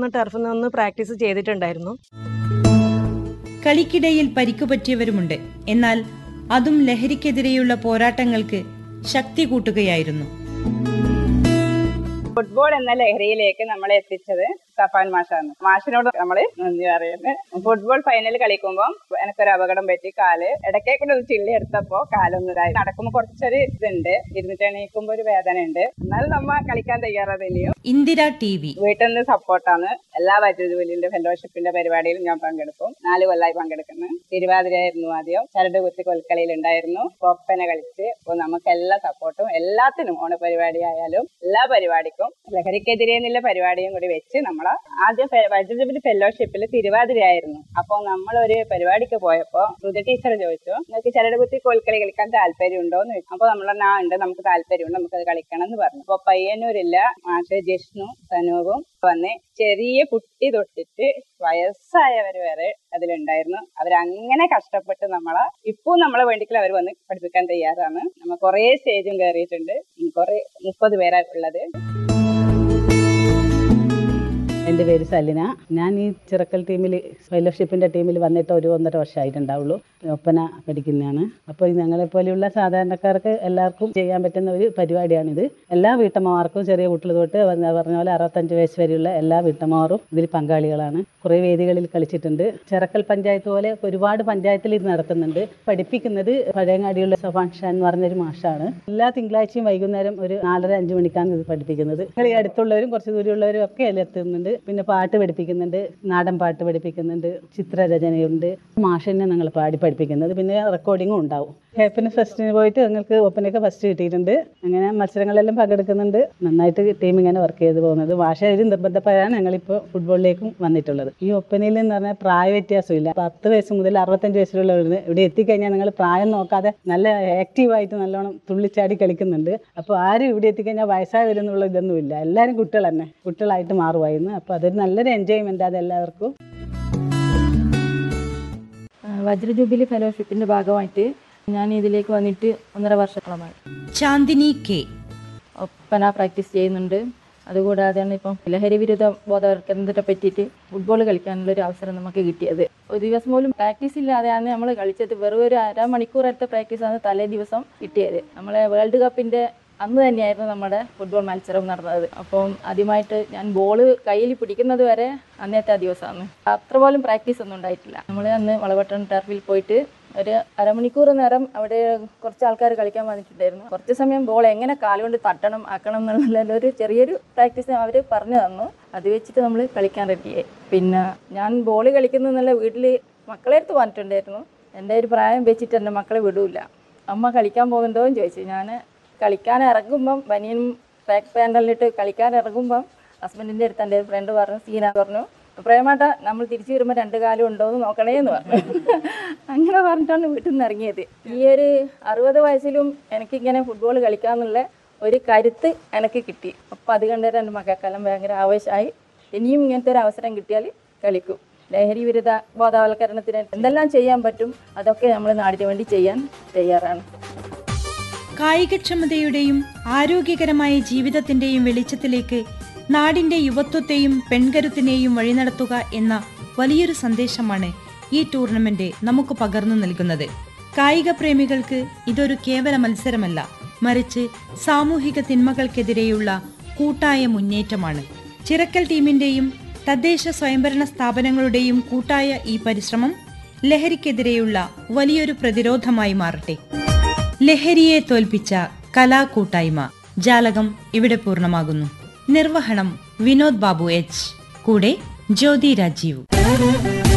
പുറത്തുനിന്ന് ടർഫിൽ നിന്ന് പ്രാക്ടീസ് ചെയ്തിട്ടുണ്ടായിരുന്നു കളിക്കിടയിൽ പരിക്കുപറ്റിയവരുമുണ്ട് എന്നാൽ അതും ലഹരിക്കെതിരെയുള്ള പോരാട്ടങ്ങൾക്ക് ശക്തി കൂട്ടുകയായിരുന്നു ഫുട്ബോൾ എന്ന ലഹരിയിലേക്ക് നമ്മളെ എത്തിച്ചത് സഫാൻ മാഷാണ് മാഷിനോട് നമ്മൾ നന്ദി പറയുന്നത് ഫുട്ബോൾ ഫൈനൽ കളിക്കുമ്പോൾ എനിക്കൊരു അപകടം പറ്റി കാല് ഇടയ്ക്കേ കൂടെ ഒരു ചില്ലി എടുത്തപ്പോ കാലൊന്നിതായി നടക്കുമ്പോൾ കുറച്ചൊരു ഇതുണ്ട് ഇരുന്നിട്ട് എണീക്കുമ്പോ ഒരു വേദന ഉണ്ട് എന്നാലും നമ്മ കളിക്കാൻ തയ്യാറാതില്ലയോ ഇന്ദിര ടി വി വീട്ടിൽ നിന്ന് സപ്പോർട്ടാണ് എല്ലാ വൈദ്യുതിബില്ലിന്റെ ഫെലോഷിപ്പിന്റെ പരിപാടിയിലും ഞാൻ പങ്കെടുക്കും നാല് കൊല്ലമായി പങ്കെടുക്കുന്നു തിരുവാതിരയായിരുന്നു ആദ്യം ചരട് കുത്തി കൊൽക്കളിയിൽ ഉണ്ടായിരുന്നു ഒപ്പന കളിച്ച് അപ്പൊ നമുക്ക് എല്ലാ സപ്പോർട്ടും എല്ലാത്തിനും ഓണ പരിപാടി ആയാലും എല്ലാ പരിപാടിക്കും ലഹരിക്കെതിരെ എന്നുള്ള പരിപാടിയും കൂടി വെച്ച് നമ്മൾ ആദ്യം ഫെ- വൈദ്യുതിബില്ല് ഫെലോഷിപ്പിൽ തിരുവാതിരയായിരുന്നു അപ്പൊ നമ്മൾ ഒരു പരിപാടിക്ക് പോയപ്പോ ഋതു ടീച്ചർ ചോദിച്ചു നിങ്ങൾക്ക് ചരട് കുത്തി കോൽക്കളി കളിക്കാൻ താല്പര്യം ഉണ്ടോ എന്ന് ചോദിച്ചു അപ്പൊ നമ്മൾ ആ ഉണ്ട് നമുക്ക് താല്പര്യമുണ്ട് നമുക്കത് കളിക്കണം എന്ന് പറഞ്ഞു അപ്പൊ പയ്യന്നൂരില്ല മാഷ് ജിഷ്ണു സനൂപും വന്ന് ചെറിയ കുട്ടി തൊട്ടിട്ട് വയസ്സായവർ വരെ അതിലുണ്ടായിരുന്നു അവരങ്ങനെ കഷ്ടപ്പെട്ട് നമ്മളെ ഇപ്പൊ നമ്മളെ വേണ്ടിക്കൽ അവർ വന്ന് പഠിപ്പിക്കാൻ തയ്യാറാണ് നമ്മൾ കുറെ സ്റ്റേജും കയറിയിട്ടുണ്ട് കുറെ മുപ്പത് പേരാ ഉള്ളത് എൻ്റെ പേര് സലിന ഞാൻ ഈ ചിറക്കൽ ടീമിൽ ഫെലോഷിപ്പിൻ്റെ ടീമിൽ വന്നിട്ട് ഒരു ഒന്നര വർഷമായിട്ടുണ്ടാവുള്ളൂ ഒപ്പന പഠിക്കുന്നതാണ് അപ്പോൾ ഈ ഞങ്ങളെപ്പോലെയുള്ള സാധാരണക്കാർക്ക് എല്ലാവർക്കും ചെയ്യാൻ പറ്റുന്ന ഒരു പരിപാടിയാണിത് എല്ലാ വീട്ടമ്മമാർക്കും ചെറിയ കുട്ടികൾ തൊട്ട് വന്ന- പറഞ്ഞ പോലെ അറുപത്തഞ്ച് വയസ്സ് വരെയുള്ള എല്ലാ വീട്ടമ്മമാരും ഇതിൽ പങ്കാളികളാണ് കുറേ വേദികളിൽ കളിച്ചിട്ടുണ്ട് ചിറക്കൽ പഞ്ചായത്ത് പോലെ ഒരുപാട് പഞ്ചായത്തിൽ ഇത് നടത്തുന്നുണ്ട് പഠിപ്പിക്കുന്നത് പഴയങ്ങാടിയുള്ള സഫാൻ ഷാൻ എന്ന് പറഞ്ഞൊരു മാഷാണ് എല്ലാ തിങ്കളാഴ്ചയും വൈകുന്നേരം ഒരു നാലര അഞ്ച് മണിക്കാണ് ഇത് പഠിപ്പിക്കുന്നത് ഞങ്ങൾ ഈ അടുത്തുള്ളവരും കുറച്ച് ദൂരെയുള്ളവരും ഒക്കെ അതിൽ എത്തുന്നുണ്ട് പിന്നെ പാട്ട് പഠിപ്പിക്കുന്നുണ്ട് നാടൻ പാട്ട് പഠിപ്പിക്കുന്നുണ്ട് ചിത്രരചനയുണ്ട് മാഷന്നെ ഞങ്ങൾ പാടി പഠിപ്പിക്കുന്നത് പിന്നെ റെക്കോർഡിങ്ങും ഉണ്ടാവും ഹാപ്പിനെസ് ഫെസ്റ്റിന് പോയിട്ട് ഞങ്ങൾക്ക് ഒപ്പനയൊക്കെ ഫസ്റ്റ് കിട്ടിയിട്ടുണ്ട് അങ്ങനെ മത്സരങ്ങളെല്ലാം പങ്കെടുക്കുന്നുണ്ട് നന്നായിട്ട് ടീം ഇങ്ങനെ വർക്ക് ചെയ്ത് പോകുന്നത് ഭാഷ ഒരു നിർബന്ധപ്പെടാണ് ഞങ്ങളിപ്പോൾ ഫുട്ബോളിലേക്കും വന്നിട്ടുള്ളത് ഈ ഒപ്പനയിൽ എന്ന് പറഞ്ഞാൽ പ്രായ വ്യത്യാസമില്ല പത്ത് വയസ്സ് മുതൽ അറുപത്തഞ്ച് വയസ്സിലുള്ളവർ ഇവിടെ എത്തിക്കഴിഞ്ഞാൽ നിങ്ങൾ പ്രായം നോക്കാതെ നല്ല ആക്റ്റീവായിട്ട് നല്ലോണം തുള്ളിച്ചാടി കളിക്കുന്നുണ്ട് അപ്പോൾ ആരും ഇവിടെ എത്തിക്കഴിഞ്ഞാൽ വയസ്സായവരെന്നുള്ള ഇതൊന്നുമില്ല എല്ലാവരും കുട്ടികൾ തന്നെ കുട്ടികളായിട്ട് മാറുമായിരുന്നു അപ്പോൾ അതൊരു നല്ലൊരു എൻജോയ്മെൻ്റ് അത് എല്ലാവർക്കും ആ, വജ്ര ജൂബിലി ഫെലോഷിപ്പിന്റെ ഭാഗമായിട്ട് ഞാൻ ഇതിലേക്ക് വന്നിട്ട് ഒന്നര വർഷത്തോളമായി ചാന്ദിനി കെ ഒപ്പന പ്രാക്ടീസ് ചെയ്യുന്നുണ്ട് അതുകൂടാതെയാണ് ഇപ്പം ലഹരി വിരുദ്ധ ബോധവൽക്കരണത്തിനെ പറ്റിയിട്ട് ഫുട്ബോൾ കളിക്കാനുള്ള ഒരു അവസരം നമുക്ക് കിട്ടിയത് ഒരു ദിവസം പോലും പ്രാക്ടീസ് ഇല്ലാതെയാണ് നമ്മൾ കളിച്ചത് വെറും ഒരു അരമണിക്കൂറത്തെ പ്രാക്ടീസാണ് തലേ ദിവസം കിട്ടിയത് നമ്മളെ വേൾഡ് കപ്പിന്റെ അന്ന് തന്നെയായിരുന്നു നമ്മുടെ ഫുട്ബോൾ മത്സരം നടന്നത് അപ്പം ആദ്യമായിട്ട് ഞാൻ ബോള് കയ്യിൽ പിടിക്കുന്നത് വരെ അന്നത്തെ ആ ദിവസമാണ് അത്ര പോലും പ്രാക്ടീസ് ഒന്നും ഉണ്ടായിട്ടില്ല നമ്മൾ അന്ന് വളവട്ടം ടർഫിൽ പോയിട്ട് ഒരു അരമണിക്കൂർ നേരം അവിടെ കുറച്ച് ആൾക്കാർ കളിക്കാൻ വന്നിട്ടുണ്ടായിരുന്നു കുറച്ച് സമയം ബോൾ എങ്ങനെ കാലുകൊണ്ട് തട്ടണം ആക്കണം എന്നുള്ള ഒരു ചെറിയൊരു പ്രാക്ടീസ് അവർ പറഞ്ഞു തന്നു അത് വെച്ചിട്ട് നമ്മൾ കളിക്കാൻ റെഡിയായി പിന്നെ ഞാൻ ബോൾ കളിക്കുന്നതെന്നല്ല വീട്ടിൽ മക്കളെ അടുത്ത് പറഞ്ഞിട്ടുണ്ടായിരുന്നു എൻ്റെ ഒരു പ്രായം വെച്ചിട്ട് എൻ്റെ മക്കളെ വിടൂല അമ്മ കളിക്കാൻ പോകുന്നുണ്ടോ എന്ന് ചോദിച്ചു ഞാൻ കളിക്കാൻ ഇറങ്ങുമ്പം ബനിയനും ട്രാക്ക് പാൻറ്റല്ലിട്ട് കളിക്കാൻ ഇറങ്ങുമ്പം ഹസ്ബൻഡിൻ്റെ അടുത്ത് എൻ്റെ ഫ്രണ്ട് പറഞ്ഞു സീന പറഞ്ഞു പ്രേമാട്ട നമ്മൾ തിരിച്ചു വരുമ്പോൾ രണ്ട് കാലം ഉണ്ടോ എന്ന് നോക്കണേ എന്ന് പറഞ്ഞു അങ്ങനെ പറഞ്ഞിട്ടാണ് വീട്ടിൽ നിന്ന് ഇറങ്ങിയത് ഈ ഒരു അറുപത് വയസ്സിലും എനിക്കിങ്ങനെ ഫുട്ബോൾ കളിക്കാന്നുള്ള ഒരു കരുത്ത് എനിക്ക് കിട്ടി അപ്പം അത് കണ്ടിട്ട് എൻ്റെ മക്കൾക്കെല്ലാം ഭയങ്കര ആവേശമായി ഇനിയും ഇങ്ങനത്തെ ഒരു അവസരം കിട്ടിയാൽ കളിക്കും ലഹരി വിരുദ്ധ ബോധവൽക്കരണത്തിന് എന്തെല്ലാം ചെയ്യാൻ പറ്റും അതൊക്കെ നമ്മൾ നാടിന് വേണ്ടി ചെയ്യാൻ തയ്യാറാണ് കായികക്ഷമതയുടെയും ആരോഗ്യകരമായ ജീവിതത്തിന്റെയും വെളിച്ചത്തിലേക്ക് നാടിന്റെ യുവത്വത്തെയും പെൺകരുത്തിനെയും വഴിനടത്തുക എന്ന വലിയൊരു സന്ദേശമാണ് ഈ ടൂർണമെന്റ് നമുക്ക് പകർന്നു നൽകുന്നത് കായിക പ്രേമികൾക്ക് ഇതൊരു കേവല മത്സരമല്ല മറിച്ച് സാമൂഹിക തിന്മകൾക്കെതിരെയുള്ള കൂട്ടായ മുന്നേറ്റമാണ് ചിറക്കൽ ടീമിന്റെയും തദ്ദേശ സ്വയംഭരണ സ്ഥാപനങ്ങളുടെയും കൂട്ടായ ഈ പരിശ്രമം ലഹരിക്കെതിരെയുള്ള വലിയൊരു പ്രതിരോധമായി മാറട്ടെ ലഹരിയെ തോൽപ്പിച്ച കലാകൂട്ടായ്മ ജാലകം ഇവിടെ പൂർണ്ണമാകുന്നു നിർവഹണം വിനോദ് ബാബു എച്ച് കൂടെ ജ്യോതി രാജീവ്